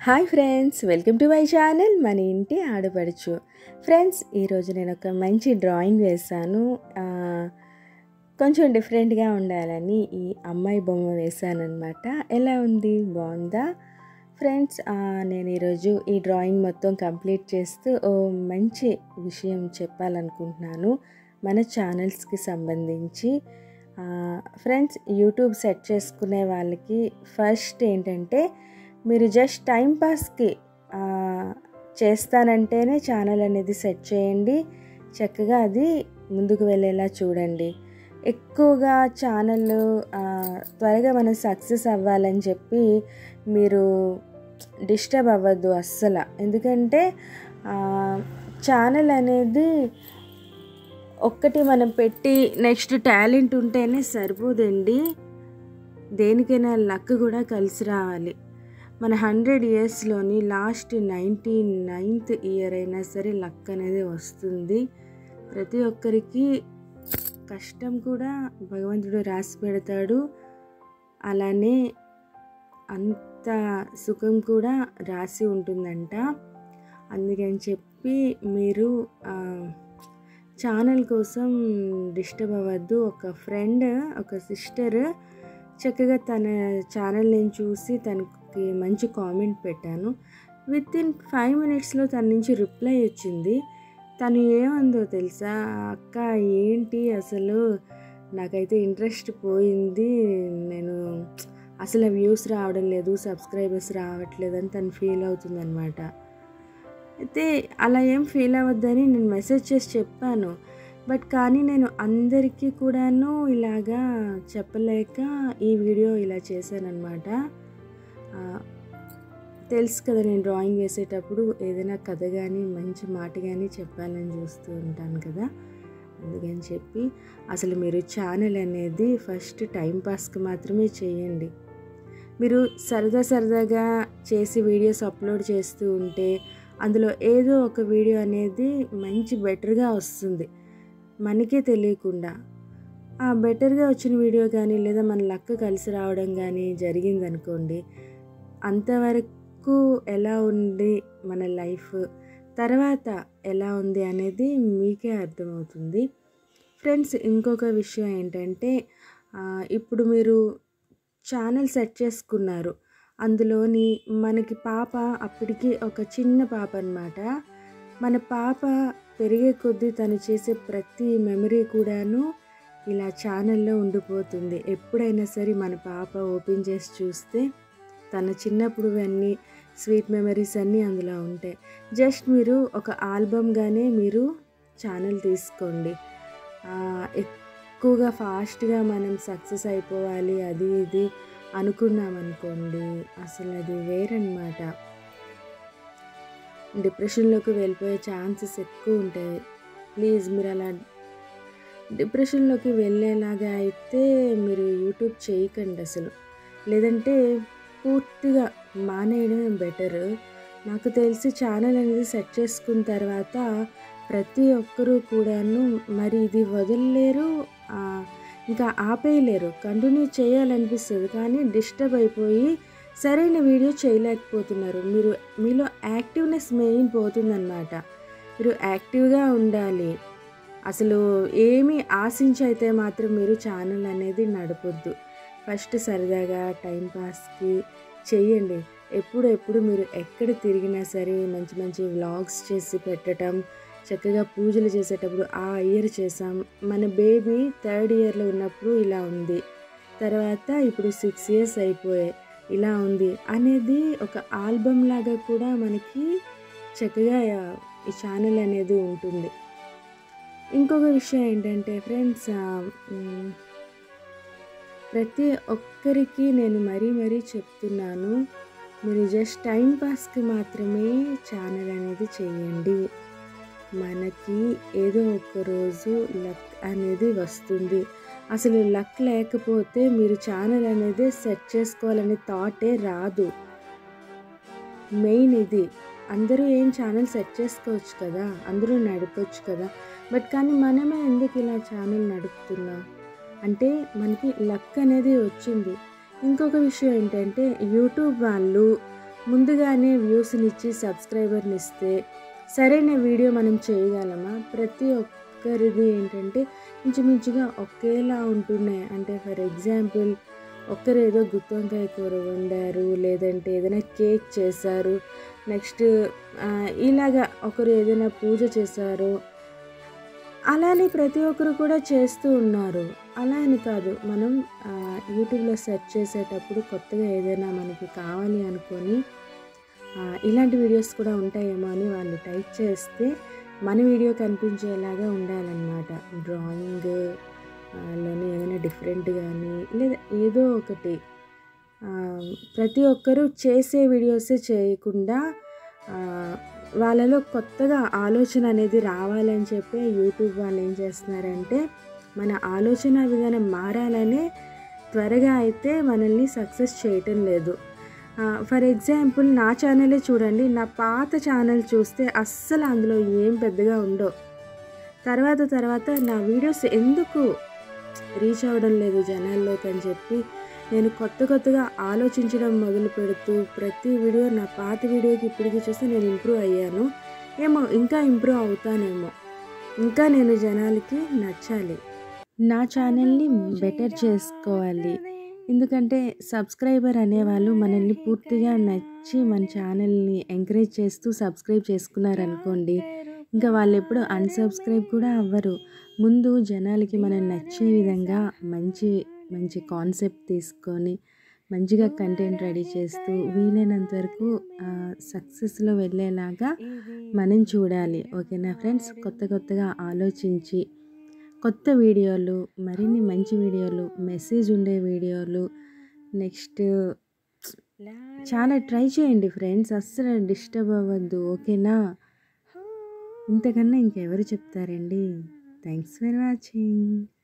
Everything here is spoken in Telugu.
hi friends welcome to my channel మన ఇంటి ఆడపడుచు ఫ్రెండ్స్ ఈరోజు నేను ఒక మంచి డ్రాయింగ్ వేశాను ఆ, కొంచెం డిఫరెంట్గా ఉండాలని ఈ అమ్మాయి బొమ్మ వేశాను అనమాట ఎలా ఉంది బాగుందా ఫ్రెండ్స్ ఆ, నేను ఈరోజు ఈ డ్రాయింగ్ మొత్తం కంప్లీట్ చేస్తూ ఓ మంచి విషయం చెప్పాలనుకుంటున్నాను మన ఛానల్స్కి సంబంధించి ఆ, ఫ్రెండ్స్ యూట్యూబ్ సెట్ చేసుకునే వాళ్ళకి ఫస్ట్ ఏంటంటే మీరు జస్ట్ టైం పాస్కి చేస్తానంటేనే ఛానల్ అనేది సెట్ చేయండి చక్కగా అది ముందుకు వెళ్ళేలా చూడండి ఎక్కువగా ఛానల్ త్వరగా మనం సక్సెస్ అవ్వాలని చెప్పి మీరు డిస్టర్బ్ అవ్వద్దు అస్సలు ఎందుకంటే ఛానల్ అనేది ఒక్కటి మనం పెట్టి నెక్స్ట్ టాలెంట్ ఉంటేనే సరిపోదండి దేనికైనా లక్ కూడా కలిసి రావాలి మన హండ్రెడ్ ఇయర్స్లోని లాస్ట్ నైంటీ నైన్త్ ఇయర్ అయినా సరే లక్ అనేది వస్తుంది ప్రతి ఒక్కరికి కష్టం కూడా భగవంతుడు రాసి పెడతాడు అలానే అంత సుఖం కూడా రాసి ఉంటుందంట అందుకని చెప్పి మీరు ఛానల్ కోసం డిస్టర్బ్ అవ్వద్దు ఒక ఫ్రెండ్ ఒక సిస్టర్ చక్కగా తన ఛానల్ నేను చూసి తనకి మంచి కామెంట్ పెట్టాను విత్ ఇన్ ఫైవ్ మినిట్స్లో తన నుంచి రిప్లై వచ్చింది తను ఏమందో తెలుసా అక్క ఏంటి అసలు నాకైతే ఇంట్రెస్ట్ పోయింది నేను అసలు వ్యూస్ రావడం లేదు సబ్స్క్రైబర్స్ రావట్లేదు అని తను ఫీల్ అవుతుందన్నమాట అయితే అలా ఏం ఫీల్ అవ్వద్దని నేను మెసేజ్ చేసి చెప్పాను బట్ కానీ నేను అందరికీ కూడాను ఇలాగా చెప్పలేక ఈ వీడియో ఇలా చేశానమాట తెలుసు కదా నేను డ్రాయింగ్ వేసేటప్పుడు ఏదైనా కథ కానీ మంచి మాట కానీ చెప్పాలని చూస్తూ ఉంటాను కదా అందుకని చెప్పి అసలు మీరు ఛానల్ అనేది ఫస్ట్ టైం పాస్కి మాత్రమే చేయండి మీరు సరదా సరదాగా చేసి వీడియోస్ అప్లోడ్ చేస్తూ ఉంటే అందులో ఏదో ఒక వీడియో అనేది మంచి బెటర్గా వస్తుంది మనకే తెలియకుండా ఆ బెటర్గా వచ్చిన వీడియో కానీ లేదా మన లక్ కలిసి రావడం కానీ జరిగిందనుకోండి అంతవరకు ఎలా ఉంది మన లైఫ్ తర్వాత ఎలా ఉంది అనేది మీకే అర్థమవుతుంది ఫ్రెండ్స్ ఇంకొక విషయం ఏంటంటే ఇప్పుడు మీరు ఛానల్ సెట్ చేసుకున్నారు అందులోని మనకి పాప అప్పటికి ఒక చిన్న పాప అనమాట మన పాప పెరిగే కొద్దీ తను చేసే ప్రతి మెమరీ కూడాను ఇలా ఛానల్లో ఉండిపోతుంది ఎప్పుడైనా సరే మన పాప ఓపెన్ చేసి చూస్తే తన చిన్నప్పుడు అన్నీ స్వీట్ మెమరీస్ అన్నీ అందులో ఉంటాయి జస్ట్ మీరు ఒక ఆల్బమ్గానే మీరు ఛానల్ తీసుకోండి ఎక్కువగా ఫాస్ట్గా మనం సక్సెస్ అయిపోవాలి అది ఇది అనుకున్నాం అనుకోండి అసలు అది వేరనమాట డిప్రెషన్లోకి వెళ్ళిపోయే ఛాన్సెస్ ఎక్కువ ఉంటాయి ప్లీజ్ మీరు అలా డిప్రెషన్లోకి వెళ్ళేలాగా అయితే మీరు యూట్యూబ్ చేయకండి అసలు లేదంటే పూర్తిగా మానేయడమే బెటర్ నాకు తెలిసి ఛానల్ అనేది సెట్ చేసుకున్న తర్వాత ప్రతి ఒక్కరూ కూడాను మరి ఇది వదలలేరు ఇంకా ఆపేయలేరు కంటిన్యూ చేయాలనిపిస్తుంది కానీ డిస్టర్బ్ అయిపోయి సరైన వీడియో చేయలేకపోతున్నారు మీరు మీలో యాక్టివ్నెస్ మెయిన్ పోతుందన్నమాట మీరు యాక్టివ్గా ఉండాలి అసలు ఏమి ఆశించి అయితే మాత్రం మీరు ఛానల్ అనేది నడపొద్దు ఫస్ట్ సరదాగా టైంపాస్కి చేయండి ఎప్పుడు ఎప్పుడు మీరు ఎక్కడ తిరిగినా సరే మంచి మంచి వ్లాగ్స్ చేసి పెట్టడం చక్కగా పూజలు చేసేటప్పుడు ఆ ఇయర్ చేసాం మన బేబీ థర్డ్ ఇయర్లో ఉన్నప్పుడు ఇలా ఉంది తర్వాత ఇప్పుడు సిక్స్ ఇయర్స్ అయిపోయాయి ఇలా ఉంది అనేది ఒక ఆల్బమ్ లాగా కూడా మనకి చక్కగా ఈ ఛానల్ అనేది ఉంటుంది ఇంకొక విషయం ఏంటంటే ఫ్రెండ్స్ ప్రతి ఒక్కరికి నేను మరీ మరీ చెప్తున్నాను మీరు జస్ట్ టైం పాస్కి మాత్రమే ఛానల్ అనేది చేయండి మనకి ఏదో ఒక రోజు లక్ అనేది వస్తుంది అసలు లక్ లేకపోతే మీరు ఛానల్ అనేది సెట్ చేసుకోవాలనే థాటే రాదు మెయిన్ ఇది అందరూ ఏం ఛానల్ సెట్ చేసుకోవచ్చు కదా అందరూ నడపచ్చు కదా బట్ కానీ మనమే ఎందుకు ఇలా ఛానల్ నడుపుతున్నాం అంటే మనకి లక్ అనేది వచ్చింది ఇంకొక విషయం ఏంటంటే యూట్యూబ్ వాళ్ళు ముందుగానే వ్యూస్ని ఇచ్చి సబ్స్క్రైబర్ని ఇస్తే సరైన వీడియో మనం చేయగలమా ప్రతి ఒక్కరిది ఏంటంటే ఇంచుమించుగా ఒకేలా ఉంటున్నాయి అంటే ఫర్ ఎగ్జాంపుల్ ఒక్కరు ఏదో గుత్తి వంకాయ కూర వండారు లేదంటే ఏదైనా కేక్ చేశారు నెక్స్ట్ ఇలాగా ఒకరు ఏదైనా పూజ చేశారు అలానే ప్రతి ఒక్కరు కూడా చేస్తూ ఉన్నారు అలా అని కాదు మనం ఆ, యూట్యూబ్లో సెర్చ్ చేసేటప్పుడు కొత్తగా ఏదైనా మనకి కావాలి అనుకొని ఆ, ఇలాంటి వీడియోస్ కూడా ఉంటాయేమో అని వాళ్ళు టైప్ చేస్తే మన వీడియో కనిపించేలాగా ఉండాలన్నమాట డ్రాయింగ్ ఆ, లోనే ఏదైనా డిఫరెంట్ కానీ లేదా ఏదో ఒకటి ఆ, ప్రతి ఒక్కరూ చేసే వీడియోసే చేయకుండా ఆ, వాళ్ళలో కొత్తగా ఆలోచన అనేది రావాలని చెప్పి యూట్యూబ్ వాళ్ళు ఏం చేస్తున్నారంటే మన ఆలోచన విధానం మారాలనే త్వరగా అయితే మనల్ని సక్సెస్ చేయటం లేదు ఫర్ ఎగ్జాంపుల్ నా ఛానలే చూడండి నా పాత ఛానల్ చూస్తే అస్సలు అందులో ఏం పెద్దగా ఉండవు తర్వాత తర్వాత నా వీడియోస్ ఎందుకు రీచ్ అవ్వడం లేదు జనాల్లోకి అని చెప్పి నేను కొత్త కొత్తగా ఆలోచించడం మొదలు పెడుతూ ప్రతి వీడియో నా పాత వీడియోకి ఇప్పటికి చూస్తే నేను ఇంప్రూవ్ అయ్యాను ఏమో ఇంకా ఇంప్రూవ్ అవుతానేమో ఇంకా నేను జనాలకి నచ్చాలి నా ఛానల్ని బెటర్ చేసుకోవాలి ఎందుకంటే సబ్స్క్రైబర్ అనేవాళ్ళు మనల్ని పూర్తిగా నచ్చి మన ఛానల్ని ఎంకరేజ్ చేస్తూ సబ్స్క్రైబ్ చేసుకున్నారనుకోండి ఇంకా వాళ్ళు ఎప్పుడు అన్సబ్స్క్రైబ్ కూడా అవ్వరు ముందు జనాలకి మనం నచ్చే విధంగా మంచి మంచి కాన్సెప్ట్ తీసుకొని మంచిగా కంటెంట్ రెడీ చేస్తూ వీలైనంత వరకు సక్సెస్లో వెళ్ళేలాగా మనం చూడాలి ఓకేనా ఫ్రెండ్స్ కొత్త కొత్తగా ఆలోచించి కొత్త వీడియోలు మరిన్ని మంచి వీడియోలు మెసేజ్ ఉండే వీడియోలు నెక్స్ట్ చాలా ట్రై చేయండి ఫ్రెండ్స్ అస్సలు డిస్టర్బ్ అవ్వద్దు ఓకేనా ఇంతకన్నా ఇంకెవరు చెప్తారండి థ్యాంక్స్ ఫర్ వాచింగ్